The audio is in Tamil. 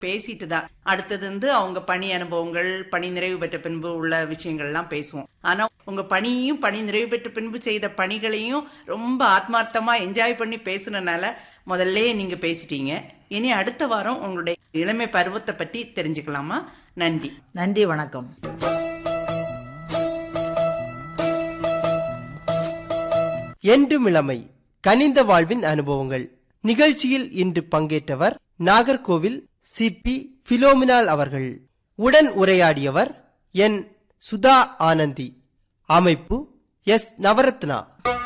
பேசிட்டு தான் அடுத்தது வந்து அவங்க பணி அனுபவங்கள் பணி நிறைவு பெற்ற பின்பு உள்ள விஷயங்கள்லாம் பேசுவோம் ஆனா உங்க பணியையும் பணி நிறைவு பெற்ற பின்பு செய்த பணிகளையும் ரொம்ப ஆத்மார்த்தமா என்ஜாய் பண்ணி பேசுனனால முதல்ல நீங்க பேசிட்டீங்க இனி அடுத்த வாரம் உங்களுடைய இளமை பருவத்தை பத்தி தெரிஞ்சுக்கலாமா நன்றி நன்றி வணக்கம் என்றும் இளமை கனிந்த வாழ்வின் அனுபவங்கள் நிகழ்ச்சியில் இன்று பங்கேற்றவர் நாகர்கோவில் சி பி பிலோமினால் அவர்கள் உடன் உரையாடியவர் என் சுதா ஆனந்தி அமைப்பு எஸ் நவரத்னா